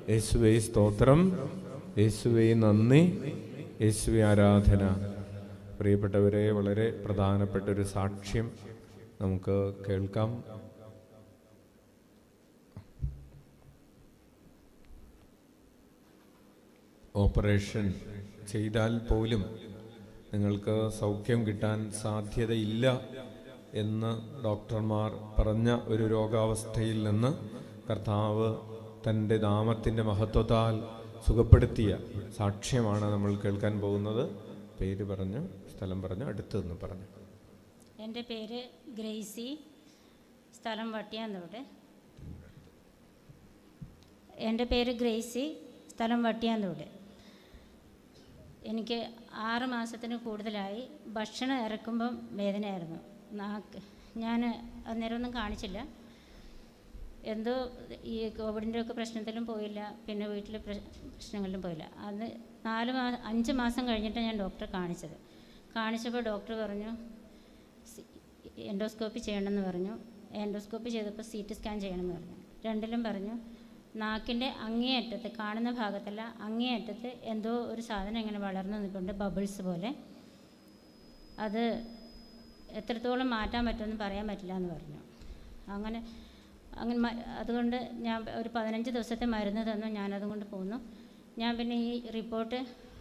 യേശുവേ സ്തോത്രം യേശുവേ നന്ദി യേശുവേ ആരാധന പ്രിയപ്പെട്ടവരെ വളരെ പ്രധാനപ്പെട്ട ഒരു സാക്ഷ്യം നമുക്ക് കേൾക്കാം ഓപ്പറേഷൻ ചെയ്താൽ പോലും നിങ്ങൾക്ക് സൗഖ്യം കിട്ടാൻ സാധ്യതയില്ല എന്ന് ഡോക്ടർമാർ പറഞ്ഞ ഒരു രോഗാവസ്ഥയിൽ നിന്ന് കർത്താവ് തൻ്റെ നാമത്തിൻ്റെ മഹത്വത്താൽ സുഖപ്പെടുത്തിയ സാക്ഷ്യമാണ് നമ്മൾ കേൾക്കാൻ പോകുന്നത് പേര് പറഞ്ഞ് സ്ഥലം പറഞ്ഞ് അടുത്ത് നിന്ന് പറഞ്ഞു എൻ്റെ പേര് ഗ്രേസി സ്ഥലം വട്ടിയാന്തോട് എൻ്റെ പേര് ഗ്രേസി സ്ഥലം വട്ടിയാന്തോട് എനിക്ക് ആറ് മാസത്തിന് കൂടുതലായി ഭക്ഷണം ഇറക്കുമ്പം വേദനയായിരുന്നു നാക്ക് ഞാൻ അന്നേരം ഒന്നും കാണിച്ചില്ല എന്തോ ഈ കോവിഡിൻ്റെ ഒക്കെ പ്രശ്നത്തിലും പോയില്ല പിന്നെ വീട്ടിലെ പ്ര- പ്രശ്നങ്ങളിലും പോയില്ല അത് നാല് മാ അഞ്ച് മാസം കഴിഞ്ഞിട്ടാണ് ഞാൻ ഡോക്ടറെ കാണിച്ചത് കാണിച്ചപ്പോൾ ഡോക്ടർ പറഞ്ഞു സി- എൻഡോസ്കോപ്പി ചെയ്യണമെന്ന് പറഞ്ഞു എൻഡോസ്കോപ്പി ചെയ്തപ്പോൾ സി ടി സ്കാൻ ചെയ്യണമെന്ന് പറഞ്ഞു രണ്ടിലും പറഞ്ഞു നാക്കിൻ്റെ അങ്ങേയറ്റത്ത് കാണുന്ന ഭാഗത്തല്ല അങ്ങേയറ്റത്ത് എന്തോ ഒരു സാധനം ഇങ്ങനെ വളർന്നു നിൽക്കുന്നുണ്ട് ബബിൾസ് പോലെ അത് എത്രത്തോളം മാറ്റാൻ പറ്റുമെന്ന് പറയാൻ പറ്റില്ല എന്ന് പറഞ്ഞു അങ്ങനെ അങ്ങനെ മ- അതുകൊണ്ട് ഞാൻ ഒരു പതിനഞ്ച് ദിവസത്തെ മരുന്ന് തന്നു ഞാനതും കൊണ്ട് പോന്നു ഞാൻ പിന്നെ ഈ റിപ്പോർട്ട്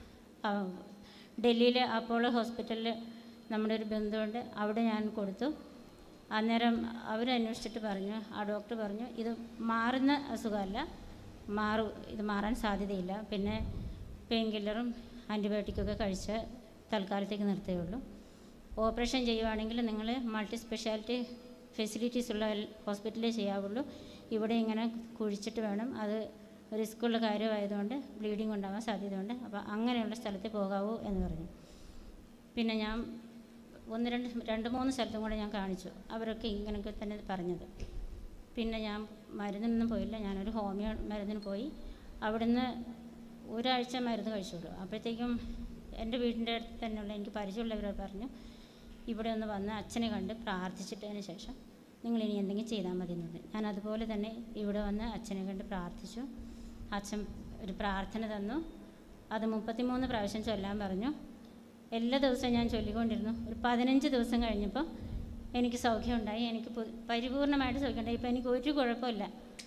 ഡൽഹിയിലെ അപ്പോളോ ഹോസ്പിറ്റലിൽ നമ്മുടെ ഒരു ബന്ധുവുണ്ട് അവിടെ ഞാൻ കൊടുത്തു അന്നേരം അവരന്വേഷിച്ചിട്ട് പറഞ്ഞു ആ ഡോക്ടർ പറഞ്ഞു ഇത് മാറുന്ന അസുഖമല്ല മാറു ഇത് മാറാൻ സാധ്യതയില്ല പിന്നെ പെയിൻ കില്ലറും ആൻറ്റിബയോട്ടിക്കൊക്കെ കഴിച്ച് തൽക്കാലത്തേക്ക് നിർത്തുകയുള്ളൂ ഓപ്പറേഷൻ ചെയ്യുവാണെങ്കിൽ നിങ്ങൾ മൾട്ടി സ്പെഷ്യാലിറ്റി ഫെസിലിറ്റീസ് ഉള്ള ഹോസ്പിറ്റലിലേ ചെയ്യാവുള്ളൂ ഇവിടെ ഇങ്ങനെ കുഴിച്ചിട്ട് വേണം അത് റിസ്ക്കുള്ള കാര്യമായതുകൊണ്ട് ബ്ലീഡിങ് ഉണ്ടാകാൻ സാധ്യതയുണ്ട് അപ്പോൾ അങ്ങനെയുള്ള സ്ഥലത്ത് പോകാവൂ എന്ന് പറഞ്ഞു പിന്നെ ഞാൻ ഒന്ന് രണ്ട് രണ്ട് മൂന്ന് സ്ഥലത്തും കൂടെ ഞാൻ കാണിച്ചു അവരൊക്കെ ഇങ്ങനെയൊക്കെ തന്നെ പറഞ്ഞത് പിന്നെ ഞാൻ മരുന്നിനൊന്നും പോയില്ല ഞാനൊരു ഹോമിയോ മരുന്നിന് പോയി അവിടുന്ന് ഒരാഴ്ച മരുന്ന് കഴിച്ചുള്ളൂ അപ്പോഴത്തേക്കും എൻ്റെ വീടിൻ്റെ അടുത്ത് തന്നെയുള്ള എനിക്ക് പരിചയമുള്ളവർ പറഞ്ഞു ഇവിടെ ഒന്ന് വന്ന് അച്ഛനെ കണ്ട് പ്രാർത്ഥിച്ചിട്ടതിന് ശേഷം നിങ്ങൾ ഇനി എന്തെങ്കിലും ചെയ്താൽ മതി എന്ന് പറഞ്ഞു ഞാൻ അതുപോലെ തന്നെ ഇവിടെ വന്ന് അച്ഛനെ കണ്ട് പ്രാർത്ഥിച്ചു അച്ഛൻ ഒരു പ്രാർത്ഥന തന്നു അത് മുപ്പത്തിമൂന്ന് പ്രാവശ്യം ചൊല്ലാൻ പറഞ്ഞു എല്ലാ ദിവസവും ഞാൻ ചൊല്ലിക്കൊണ്ടിരുന്നു ഒരു പതിനഞ്ച് ദിവസം കഴിഞ്ഞപ്പോൾ എനിക്ക് സൗഖ്യം ഉണ്ടായി എനിക്ക് പു- പരിപൂർണമായിട്ട് സൗഖ്യം ഉണ്ടായി ഇപ്പം എനിക്ക് ഒരു കുഴപ്പമില്ല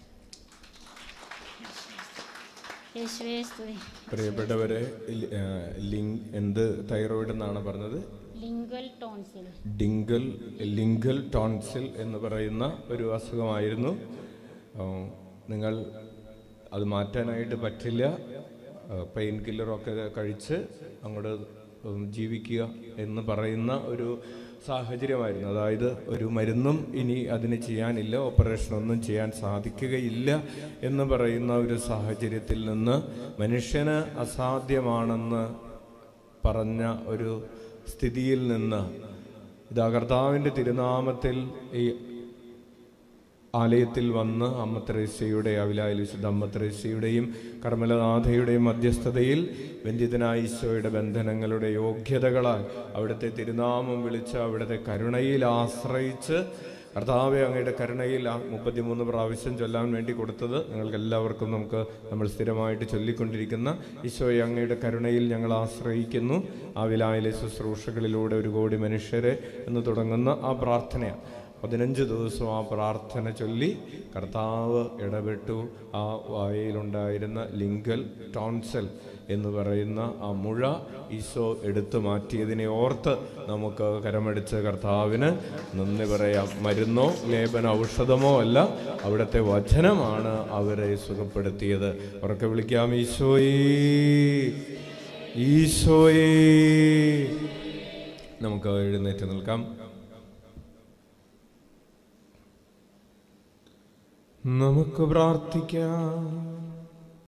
യേശുവേ സ്തുതി പ്രിയപ്പെട്ടവരെ ലി- ആ, ലിങ് എന്ത് തൈറോയിഡ് എന്നാണ് പറഞ്ഞത് ലിംഗ്വൽ ടോൺസിൽ ഡിങ്കൽ ലിങ്കൽ ടോൺസിൽ എന്ന് പറയുന്ന ഒരു അസുഖമായിരുന്നു ആ, നിങ്ങൾ അത് മാറ്റാനായിട്ട് പറ്റില്ല പെയിൻ കില്ലറൊക്കെ കഴിച്ച് അങ്ങോട്ട് ഉം, ജീവിക്കുക എന്ന് പറയുന്ന ഒരു സാഹചര്യമായിരുന്നു അതായത് ഒരു മരുന്നും ഇനി അതിന് ചെയ്യാനില്ല ഓപ്പറേഷനൊന്നും ചെയ്യാൻ സാധിക്കുകയില്ല എന്ന് പറയുന്ന ഒരു സാഹചര്യത്തിൽ നിന്ന് മനുഷ്യന് അസാധ്യമാണെന്ന് പറഞ്ഞ ഒരു സ്ഥിതിയിൽ നിന്ന് ഇതാ കർത്താവിൻ്റെ തിരുനാമത്തിൽ ഈ ആലയത്തിൽ വന്ന് അമ്മ ത്രേസ്യയുടെ അവിലായിൽ വിശുദ്ധ അമ്മ ത്രേസ്യയുടെയും കർമ്മലനാഥയുടെയും മധ്യസ്ഥതയിൽ ബന്ധിതനായ ഈശോയുടെ ബന്ധനങ്ങളുടെ യോഗ്യതകളാൽ അവിടുത്തെ തിരുനാമം വിളിച്ച് അവിടുത്തെ കരുണയിൽ ആശ്രയിച്ച് കർത്താവെ അങ്ങയുടെ കരുണയിൽ ആ മുപ്പത്തിമൂന്ന് പ്രാവശ്യം ചൊല്ലാൻ വേണ്ടി കൊടുത്തത് നിങ്ങൾക്ക് എല്ലാവർക്കും നമുക്ക് നമ്മൾ സ്ഥിരമായിട്ട് ചൊല്ലിക്കൊണ്ടിരിക്കുന്ന ഈശോയെ അങ്ങയുടെ കരുണയിൽ ഞങ്ങൾ ആശ്രയിക്കുന്നു ആ വിലായിലെ ശുശ്രൂഷകളിലൂടെ ഒരു കോടി മനുഷ്യരെ എന്ന് തുടങ്ങുന്ന ആ പ്രാർത്ഥനയാണ് പതിനഞ്ച് ദിവസം ആ പ്രാർത്ഥന ചൊല്ലി കർത്താവ് ഇടപെട്ടു ആ വായയിലുണ്ടായിരുന്ന ലിങ്കൽ ടോൺസൽ എന്ന് പറയുന്ന ആ മുഴ ഈശോ എടുത്തു മാറ്റിയതിനെ ഓർത്ത് നമുക്ക് കരമടിച്ച് കർത്താവിന് നന്ദി പറയാം മരുന്നോ ലേപന ഔഷധമോ അല്ല അവിടുത്തെ വചനമാണ് അവരെ സുഖപ്പെടുത്തിയത് ഉറക്കെ വിളിക്കാം ഈശോയേ ഈശോയേ നമുക്ക് എഴുന്നേറ്റ് നിൽക്കാം നമുക്ക് പ്രാർത്ഥിക്കാം